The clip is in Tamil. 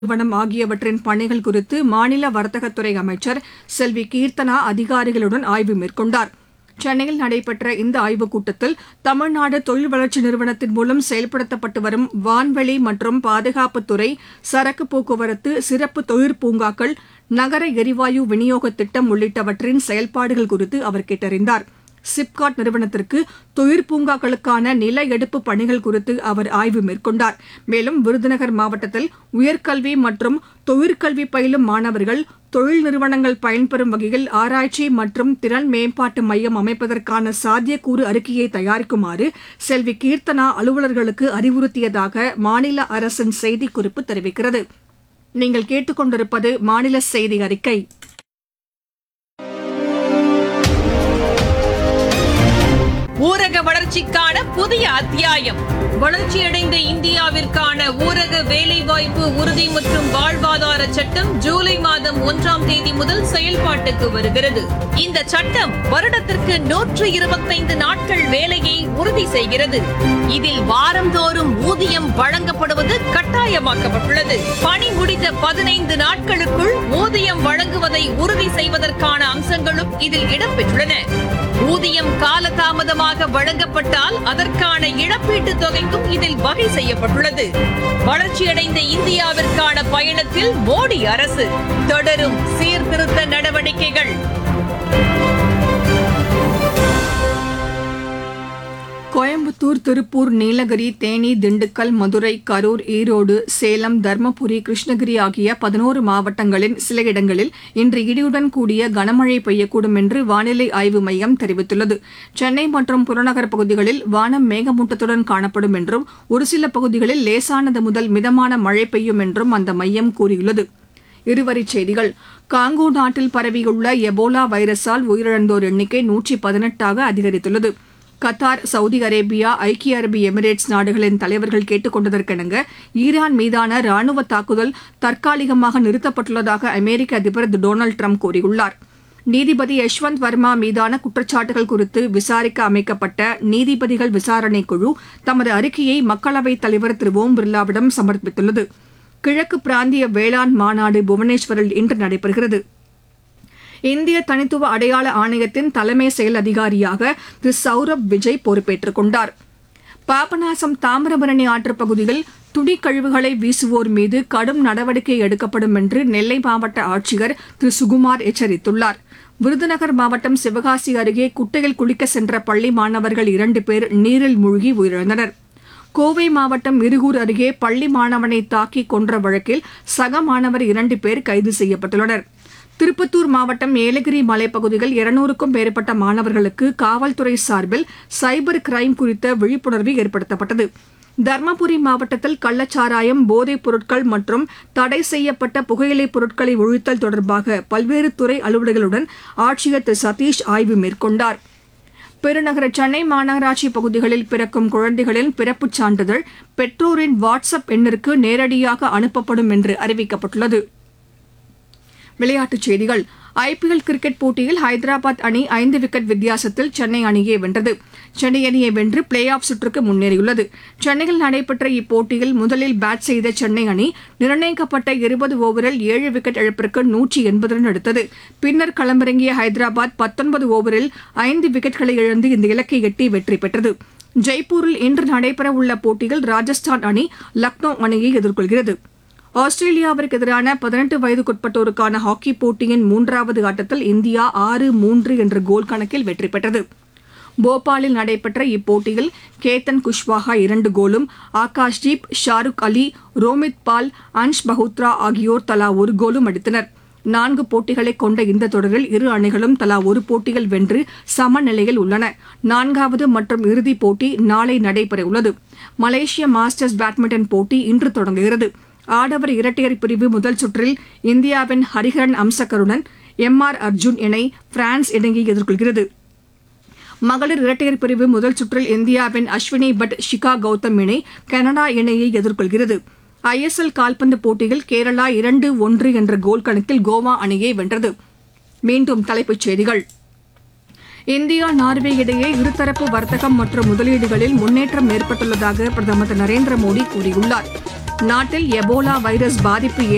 நிறுவனம் ஆகியவற்றின் பணிகள் குறித்து மாநில வர்த்தகத்துறை அமைச்சர் செல்வி கீர்த்தனா அதிகாரிகளுடன் ஆய்வு மேற்கொண்டார் சென்னையில் நடைபெற்ற இந்த ஆய்வுக் கூட்டத்தில் தமிழ்நாடு தொழில் வளர்ச்சி நிறுவனத்தின் மூலம் செயல்படுத்தப்பட்டு வரும் வான்வெளி மற்றும் பாதுகாப்புத்துறை சரக்கு போக்குவரத்து சிறப்பு தொழிற்பூங்காக்கள் நகர எரிவாயு விநியோக திட்டம் உள்ளிட்டவற்றின் செயல்பாடுகள் குறித்து அவர் கேட்டறிந்தார் சிப்காட் நிறுவனத்திற்கு தொழிற்பூங்காக்களுக்கான நில எடுப்பு பணிகள் குறித்து அவர் ஆய்வு மேற்கொண்டார் மேலும் விருதுநகர் மாவட்டத்தில் உயர்கல்வி மற்றும் தொழிற்கல்வி பயிலும் மாணவர்கள் தொழில் நிறுவனங்கள் பயன்பெறும் வகையில் ஆராய்ச்சி மற்றும் திறன் மேம்பாட்டு மையம் அமைப்பதற்கான சாத்தியக்கூறு அறிக்கையை தயாரிக்குமாறு செல்வி கீர்த்தனா அலுவலர்களுக்கு அறிவுறுத்தியதாக மாநில அரசின் செய்திக்குறிப்பு தெரிவிக்கிறது நீங்கள் கேட்டுக்கொண்டிருப்பது மாநில செய்தி அறிக்கை ஊரக வளர்ச்சிக்கான புதிய அத்தியாயம் வளர்ச்சியடைந்த இந்தியாவிற்கான ஊரக வேலைவாய்ப்பு உறுதி மற்றும் வாழ்வாதார சட்டம் ஜூலை மாதம் ஒன்றாம் தேதி முதல் செயல்பாட்டுக்கு வருகிறது இந்த சட்டம் வருடத்திற்கு நூற்று இருபத்தைந்து நாட்கள் வேலையை உறுதி செய்கிறது இதில் வாரந்தோறும் ஊதியம் வழங்கப்படுவது கட்டாயமாக்கப்பட்டுள்ளது பணி முடிந்த பதினைந்து நாட்களுக்குள் ஊதியம் வழங்குவதை உறுதி செய்வதற்கான அம்சங்களும் இதில் இடம்பெற்றுள்ளன ஊதியம் காலதாமதமாக வழங்கப்பட்டால் அதற்கான இழப்பீட்டுத் தொகைக்கும் இதில் வகை செய்யப்பட்டுள்ளது வளர்ச்சியடைந்த இந்தியாவிற்கான பயணத்தில் மோடி அரசு தொடரும் சீர்திருத்த நடவடிக்கைகள் கோயம்புத்தூர் திருப்பூர் நீலகிரி தேனி திண்டுக்கல் மதுரை கரூர் ஈரோடு சேலம் தர்மபுரி கிருஷ்ணகிரி ஆகிய பதினோரு மாவட்டங்களின் சில இடங்களில் இன்று இடியுடன் கூடிய கனமழை பெய்யக்கூடும் என்று வானிலை ஆய்வு மையம் தெரிவித்துள்ளது சென்னை மற்றும் புறநகர் பகுதிகளில் வானம் மேகமூட்டத்துடன் காணப்படும் என்றும் ஒரு சில பகுதிகளில் லேசானது முதல் மிதமான மழை பெய்யும் என்றும் அந்த மையம் கூறியுள்ளது இருவரிச் செய்திகள் காங்கோ நாட்டில் பரவியுள்ள எபோலா வைரஸால் உயிரிழந்தோர் எண்ணிக்கை நூற்றி பதினெட்டாக அதிகரித்துள்ளது கத்தார் சவுதி அரேபியா ஐக்கிய அரபு எமிரேட்ஸ் நாடுகளின் தலைவர்கள் கேட்டுக் கொண்டதற்கிணங்க ஈரான் மீதான ராணுவ தாக்குதல் தற்காலிகமாக நிறுத்தப்பட்டுள்ளதாக அமெரிக்க அதிபர் திரு டொனால்டு ட்ரம்ப் கூறியுள்ளார் நீதிபதி யஷ்வந்த் வர்மா மீதான குற்றச்சாட்டுகள் குறித்து விசாரிக்க அமைக்கப்பட்ட நீதிபதிகள் விசாரணைக் குழு தமது அறிக்கையை மக்களவைத் தலைவர் திரு ஓம் பிர்லாவிடம் சமர்ப்பித்துள்ளது கிழக்கு பிராந்திய வேளாண் மாநாடு புவனேஸ்வரில் இன்று நடைபெறுகிறது இந்திய தனித்துவ அடையாள ஆணையத்தின் தலைமை செயல் அதிகாரியாக திரு சௌரப் விஜய் பொறுப்பேற்றுக் கொண்டார் பாபநாசம் தாமிரபரணி ஆற்றுப் பகுதியில் துணி கழிவுகளை வீசுவோர் மீது கடும் நடவடிக்கை எடுக்கப்படும் என்று நெல்லை மாவட்ட ஆட்சியர் திரு சுகுமார் எச்சரித்துள்ளார் விருதுநகர் மாவட்டம் சிவகாசி அருகே குட்டையில் குளிக்க சென்ற பள்ளி மாணவர்கள் இரண்டு பேர் நீரில் மூழ்கி உயிரிழந்தனர் கோவை மாவட்டம் இருகூர் அருகே பள்ளி மாணவனை தாக்கி கொன்ற வழக்கில் சக மாணவர் இரண்டு பேர் கைது செய்யப்பட்டுள்ளனர் திருப்பத்தூர் மாவட்டம் ஏலகிரி மலைப்பகுதியில் இருநூறுக்கும் மேற்பட்ட மாணவர்களுக்கு காவல்துறை சார்பில் சைபர் கிரைம் குறித்த விழிப்புணர்வு ஏற்படுத்தப்பட்டது தர்மபுரி மாவட்டத்தில் கள்ளச்சாராயம் போதைப் பொருட்கள் மற்றும் தடை செய்யப்பட்ட புகையிலைப் பொருட்களை ஒழித்தல் தொடர்பாக பல்வேறு துறை அலுவலர்களுடன் ஆட்சியர் திரு சதீஷ் ஆய்வு மேற்கொண்டார் பெருநகர சென்னை மாநகராட்சி பகுதிகளில் பிறக்கும் குழந்தைகளின் பிறப்புச் சான்றிதழ் பெற்றோரின் வாட்ஸ்அப் எண்ணிற்கு நேரடியாக அனுப்பப்படும் என்று அறிவிக்கப்பட்டுள்ளது விளையாட்டுச் செய்திகள் ஐபிஎல் கிரிக்கெட் போட்டியில் ஹைதராபாத் அணி ஐந்து விக்கெட் வித்தியாசத்தில் சென்னை அணியை வென்றது சென்னை அணியை வென்று பிளே ஆஃப் சுற்றுக்கு முன்னேறியுள்ளது சென்னையில் நடைபெற்ற இப்போட்டியில் முதலில் பேட் செய்த சென்னை அணி நிர்ணயிக்கப்பட்ட இருபது ஓவரில் ஏழு விக்கெட் இழப்பிற்கு நூற்றி எண்பது ரன் எடுத்தது பின்னர் களமிறங்கிய ஹைதராபாத் பத்தொன்பது ஓவரில் ஐந்து விக்கெட்களை இழந்து இந்த இலக்கை எட்டி வெற்றி பெற்றது ஜெய்ப்பூரில் இன்று நடைபெறவுள்ள போட்டியில் ராஜஸ்தான் அணி லக்னோ அணியை எதிர்கொள்கிறது ஆஸ்திரேலியாவிற்கு எதிரான பதினெட்டு வயதுக்குட்பட்டோருக்கான ஹாக்கி போட்டியின் மூன்றாவது ஆட்டத்தில் இந்தியா ஆறு மூன்று என்ற கோல் கணக்கில் வெற்றி பெற்றது போபாலில் நடைபெற்ற இப்போட்டியில் கேத்தன் குஷ்வாஹா இரண்டு கோலும் ஆகாஷ்தீப் ஷாருக் அலி ரோமித் பால் அன்ஷ் பஹுத்ரா ஆகியோர் தலா ஒரு கோலும் அடித்தனர் நான்கு போட்டிகளை கொண்ட இந்த தொடரில் இரு அணிகளும் தலா ஒரு போட்டியில் வென்று சமநிலையில் உள்ளன நான்காவது மற்றும் இறுதிப் போட்டி நாளை நடைபெறவுள்ளது மலேசிய மாஸ்டர்ஸ் பேட்மிண்டன் போட்டி இன்று தொடங்குகிறது ஆடவர் இரட்டையர் பிரிவு முதல் சுற்றில் இந்தியாவின் ஹரிஹரன் அம்சக்கருடன் எம் ஆர் அர்ஜுன் இணை பிரான்ஸ் இணையை எதிர்கொள்கிறது மகளிர் இரட்டையர் பிரிவு முதல் சுற்றில் இந்தியாவின் அஸ்வினி பட் ஷிகா கௌதம் இணை கனடா இணையை எதிர்கொள்கிறது ஐஎஸ்எல் கால்பந்து போட்டியில் கேரளா இரண்டு ஒன்று என்ற கோல் கணக்கில் கோவா அணியை வென்றது மீண்டும் தலைப்புச் செய்திகள் இந்தியா நார்வே இடையே இருதரப்பு வர்த்தகம் மற்றும் முதலீடுகளில் முன்னேற்றம் ஏற்பட்டுள்ளதாக பிரதமர் திரு நரேந்திர மோடி கூறியுள்ளார் நாட்டில் எபோலா வைரஸ் பாதிப்பு